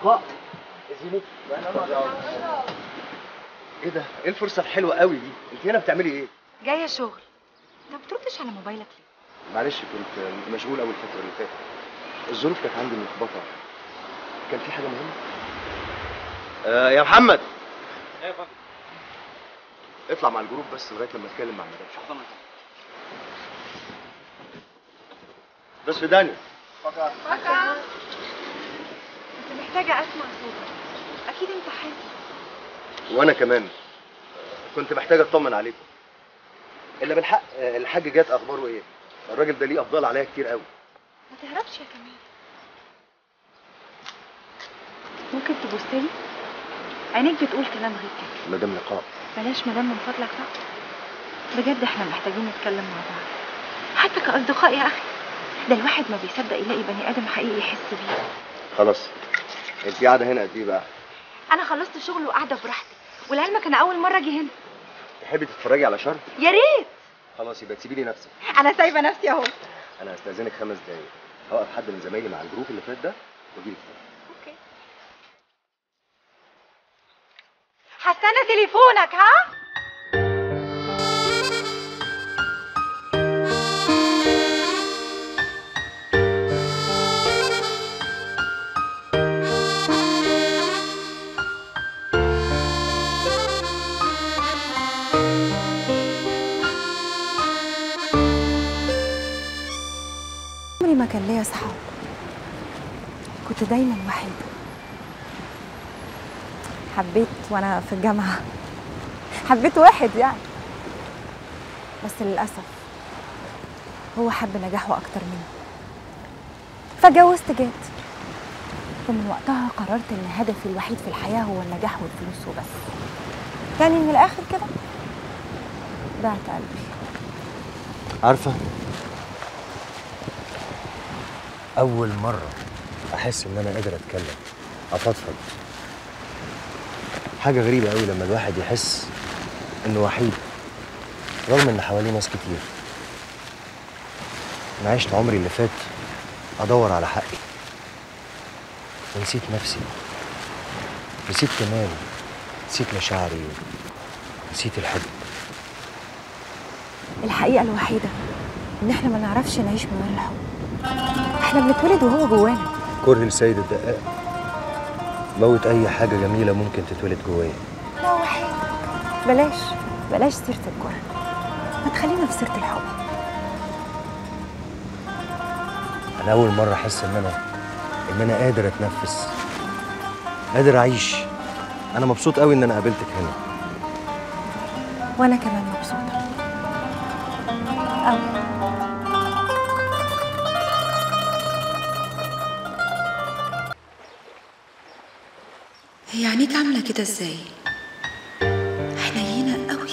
وفاء ازيني ايه ده ايه الفرصه الحلوه قوي دي انت هنا بتعملي ايه جايه شغل انت ما بتردش على موبايلك ليه معلش كنت مشغول اول الفتره اللي فاتت الظروف كانت عندي ملخبطه كان في حاجه مهمه آه يا محمد ايه يا فندم اطلع مع الجروب بس لغايه لما اتكلم مع المدام حاضر بس في دانيا كنت محتاجه اسمع صوتك اكيد انت حاسس وانا كمان آه، كنت محتاج اطمن عليكم الا بالحق آه، الحاج جات اخباره ايه الراجل ده ليه افضال عليا كتير قوي ما تهربش يا كمال ممكن تبص لي عينيك بتقول كلام غير كده مدام لقاء بلاش مدام من فضلك بقى بجد احنا محتاجين نتكلم مع بعض حتى كأصدقاء يا أخي ده الواحد ما بيصدق يلاقي بني آدم حقيقي يحس بيه خلاص انت قاعده هنا قد ايه بقى أنا خلصت شغل وقاعدة براحتي ولعلمك أنا أول مرة أجي هنا تحبي تتفرجي على شر يا ريت خلاص يبقى تسيبي لي نفسك أنا سايبة نفسي أهو انا هستاذنك خمس دقايق هوقف حد من زمايلي مع الجروب اللي فات ده واجيلك تاني أوكي هستنى تليفونك ها عمري ما كان ليا صحاب كنت دايما وحيدة حبيت وانا في الجامعة حبيت واحد يعني بس للأسف هو حب نجاحه أكتر مني فجوزت جات ومن وقتها قررت إن هدفي الوحيد في الحياة هو النجاح والفلوس وبس يعني من الآخر كده بعت قلبي عارفه اول مره احس ان انا قادر اتكلم افضفض حاجه غريبه قوي لما الواحد يحس انه وحيد رغم ان حواليه ناس كتير انا عشت عمري اللي فات ادور على حقي ونسيت نفسي نسيت كمالي نسيت مشاعري نسيت الحب الحقيقة الوحيدة إن إحنا ما نعرفش نعيش من غير الحب إحنا بنتولد وهو جوانا كره السيد الدقاق موت اي حاجه جميله ممكن تتولد جوايا لا وحيد بلاش بلاش سيرة الكره ما تخلينا في سيرة الحب انا اول مره احس ان انا ان انا قادر اتنفس قادر اعيش انا مبسوط قوي ان انا قابلتك هنا وأنا كمان مبسوطة أوي هي عينيك عاملة كده ازاي؟ حنينة قوي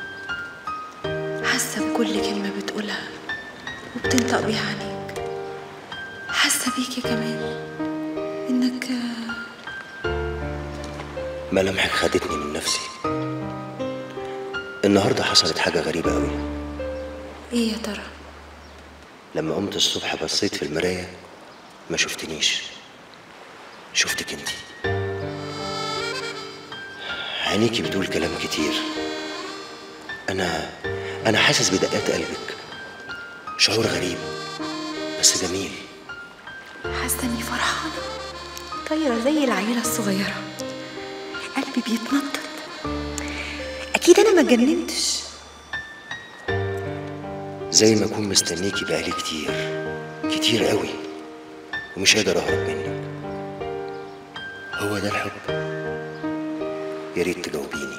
حاسة بكل كلمة بتقولها وبتنطق بيها عينيك حاسة بيكي كمان انك ملامحك خدتني من نفسي النهارده حصلت حاجة غريبة قوي ايه يا ترى؟ لما قمت الصبح بصيت في المراية ما شفتنيش شفتك انتي عينيكي بتقول كلام كتير انا انا حاسس بدقات قلبك شعور غريب بس جميل حاسة اني فرحانة طايرة زي العيلة الصغيرة قلبي بيتنطط اكيد انا ما اتجننتش زي ما اكون مستنيكي بقالي كتير كتير قوي ومش قادر اهرب منك هو ده الحب يا ريت تجاوبيني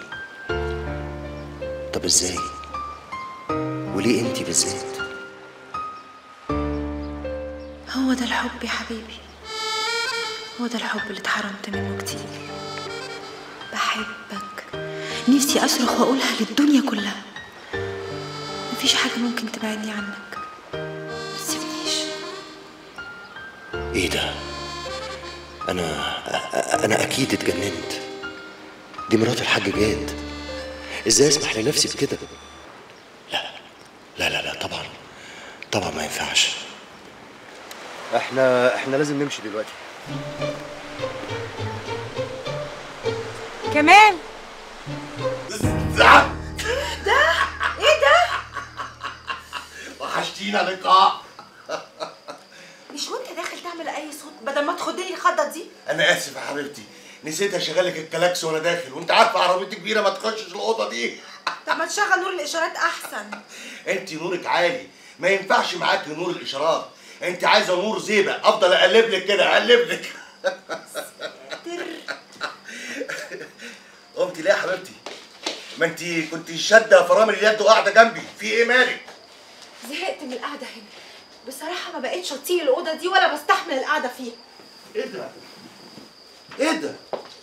طب ازاي وليه انتي بالذات هو ده الحب يا حبيبي هو ده الحب اللي اتحرمت منه كتير بحبك نفسي اصرخ واقولها للدنيا كلها مفيش حاجة ممكن تبعدني عنك ما تسيبنيش ايه ده انا أ- انا اكيد اتجننت دي مرات الحاج جاد ازاي اسمح لنفسي بكده لا لا لا لا طبعا طبعا ما ينفعش احنا احنا لازم نمشي دلوقتي كمان ده ده ايه ده وحشتينا لقاء مش وانت داخل تعمل اي صوت بدل ما تخدني الخضه دي انا اسف يا حبيبتي نسيت اشغلك الكلاكس وانا داخل وانت عارفه عربيتي كبيره ما تخشش الاوضه دي طب ما تشغل نور الاشارات احسن انت نورك عالي ما ينفعش معاكي نور الاشارات انت عايزه نور زيبه افضل اقلب لك كده اقلب لك قمتي ليه يا حبيبتي ما انت كنت شاده فرامل اليد وقاعده جنبي في ايه مالك زهقت من القعده هنا بصراحه ما بقتش اطيق الاوضه دي ولا بستحمل القعده فيها ايه ده ايه ده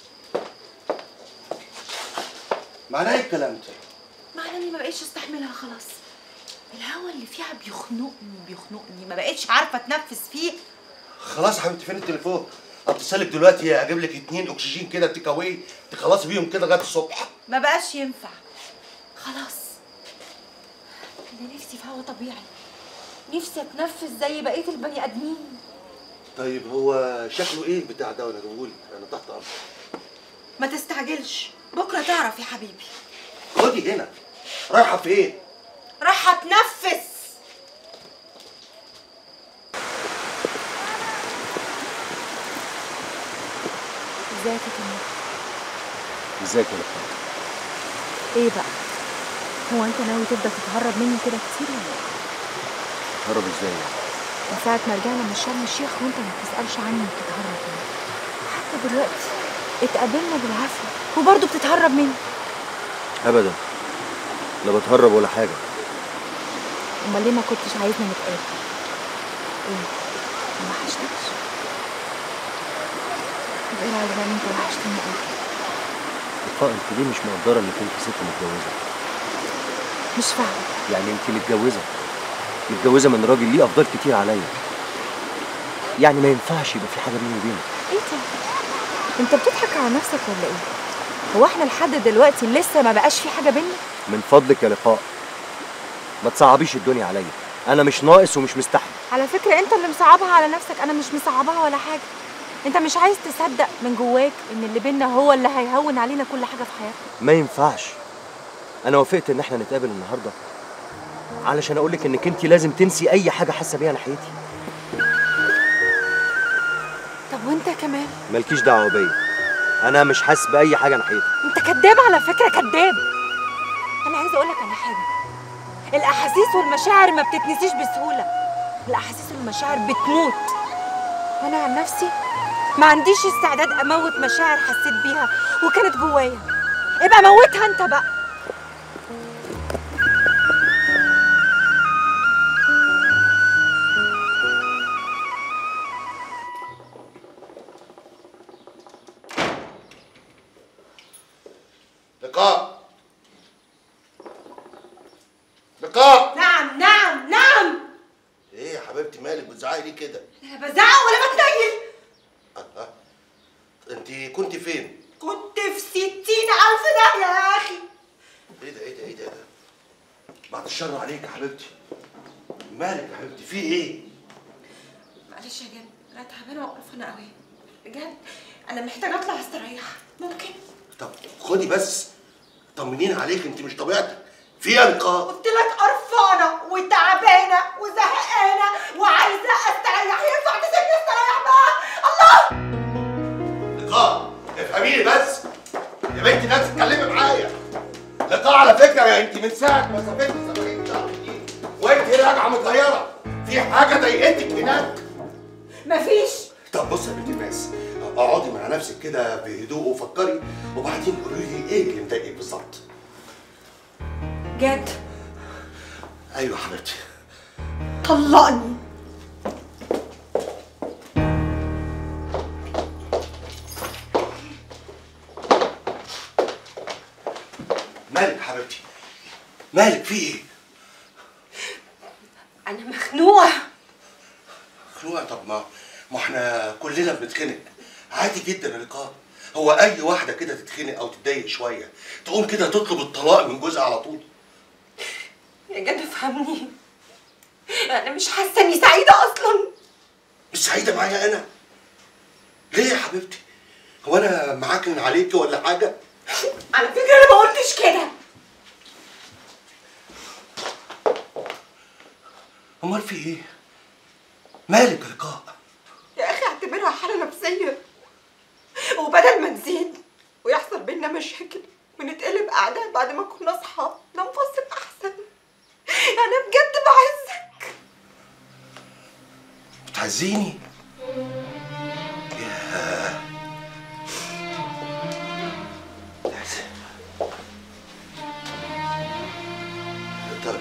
معناه ايه الكلام ده معناه اني ما بقتش استحملها خلاص الهوا اللي فيها بيخنقني بيخنقني ما بقتش عارفه اتنفس فيه خلاص يا حبيبتي فين التليفون اتصلك دلوقتي اجيب لك اتنين اكسجين كده تيك اواي تخلصي بيهم كده لغايه الصبح ما بقاش ينفع خلاص انا نفسي في هوا طبيعي نفسي اتنفس زي بقيه البني ادمين طيب هو شكله ايه البتاع ده وانا جابهولي انا تحت امرك ما تستعجلش بكره تعرف يا حبيبي خدي هنا رايحه فين راح اتنفس ازيك يا كمان ازيك يا لقاء ايه بقى هو انت ناوي تفضل تتهرب مني كده كتير ولا ايه هرب ازاي يعني؟ من ساعة ما رجعنا من شرم الشيخ وانت ما بتسألش عني وبتتهرب مني حتى دلوقتي اتقابلنا بالعافية وبرضه بتتهرب مني ابدا لا بتهرب ولا حاجه امال ليه ما كنتش عايزنا نتقابل ايه ما وحشتكش طب ايه رايك بقى ان انت وحشتني قوي لقاء انت ليه مش مقدره انك انت ست متجوزه مش فاهمه يعني انت متجوزه متجوزه من راجل ليه افضال كتير عليا يعني ما ينفعش يبقى في حاجه بيني وبينك ايه ده انت بتضحك على نفسك ولا ايه هو احنا لحد دلوقتي لسه ما بقاش في حاجه بينا من فضلك يا لقاء ما تصعبيش الدنيا عليا انا مش ناقص ومش مستحمل على فكره انت اللي مصعبها على نفسك انا مش مصعبها ولا حاجه انت مش عايز تصدق من جواك ان اللي بينا هو اللي هيهون علينا كل حاجه في حياتنا ما ينفعش انا وافقت ان احنا نتقابل النهارده علشان اقولك انك انت لازم تنسي اي حاجه حاسه بيها ناحيتي طب وانت كمان مالكيش دعوه بيا انا مش حاسس باي حاجه ناحيتك انت كداب على فكره كداب انا عايزه اقول لك على حاجه الاحاسيس والمشاعر ما بتتنسيش بسهوله الاحاسيس والمشاعر بتموت انا عن نفسي ما عنديش استعداد اموت مشاعر حسيت بيها وكانت جوايا ابقى موتها انت بقى لقاء لقاء نعم نعم نعم ايه يا حبيبتي مالك بتزعقي ليه كده انا بزعق ولا بتنيل الله انت كنت فين كنت في ستين ألف ده يا أخي ايه ده ايه ده ايه ده بعد الشر عليك يا حبيبتي مالك يا حبيبتي في ايه معلش يا جد أنا تعبانة وقرفانة قوي بجد أنا محتاجة أطلع أستريح ممكن؟ طب خدي بس طمنين عليك انت مش طبيعتك في ايه يا لقاء قلت لك قرفانة وتعبانة وزهقانة وعايزة أستريح ينفع تسيبني أستريح بقى؟ الله لقاء افهميني بس يا بنتي لا تتكلمي معايا لقاء على فكره يا انت من ساعه ما سافرتي سفريه شهر دي وانت راجعه متغيره في حاجه ضايقتك هناك مفيش طب بص يا بنت الناس اقعدي مع نفسك كده بهدوء وفكري وبعدين قولي لي ايه اللي مضايقك بالظبط جد ايوه حبيبتي طلقني مالك حبيبتي مالك في ايه أنا مخنوقة خنوقه طب ما ما احنا كلنا بنتخنق عادي جدا يا لقاء هو اي واحده كده تتخنق او تتضايق شويه تقوم كده تطلب الطلاق من جوزها على طول يا جد افهمني أنا مش حاسة إني سعيدة أصلا مش سعيده معايا انا ليه يا حبيبتي هو انا معاكن عليكي ولا حاجه على فكره انا ما قلتش كده امال في ايه مالك يا لقاء يا اخي اعتبرها حاله نفسيه وبدل ما نزيد ويحصل بينا مشاكل ونتقلب اعداء بعد ما كنا اصحاب ننفصل احسن انا بجد بعزك بتعزيني طب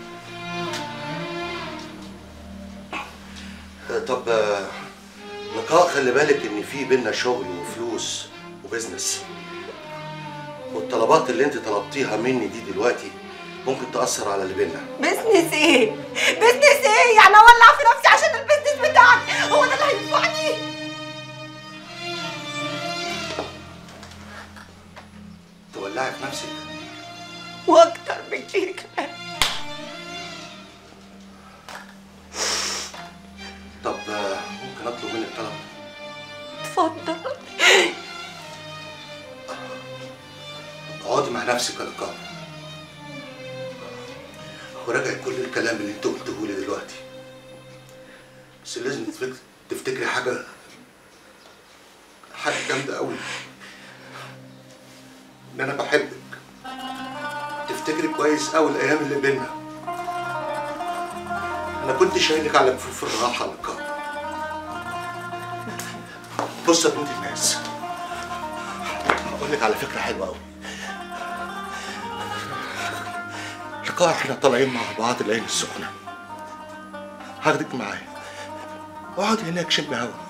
طب آه، لقاء خلي بالك ان في بينا شغل وفلوس وبزنس والطلبات اللي انت طلبتيها مني دي دلوقتي ممكن تأثر على اللي بينا بزنس ايه بزنس ايه يعني اولع في نفسي عشان البزنس بتاعك هو ده اللي هينفعني تولعي في نفسك واكتر من كده كمان طب آه، ممكن اطلب منك طلب اتفضل اقعدي مع نفسك يا لقاء وراجعي كل الكلام اللي انت قلته لي دلوقتي بس لازم تفك- تفتكري حاجه حاجه جامده قوي ان انا بحبك تفتكري كويس قوي الايام اللي بينا انا كنت شايلك على كفوف الراحه يا لقاء بص يا بنت الناس هقول لك على فكره حلوه قوي لقاء احنا طالعين مع بعض العين السخنة هاخدك معايا اقعدي هناك شم هوا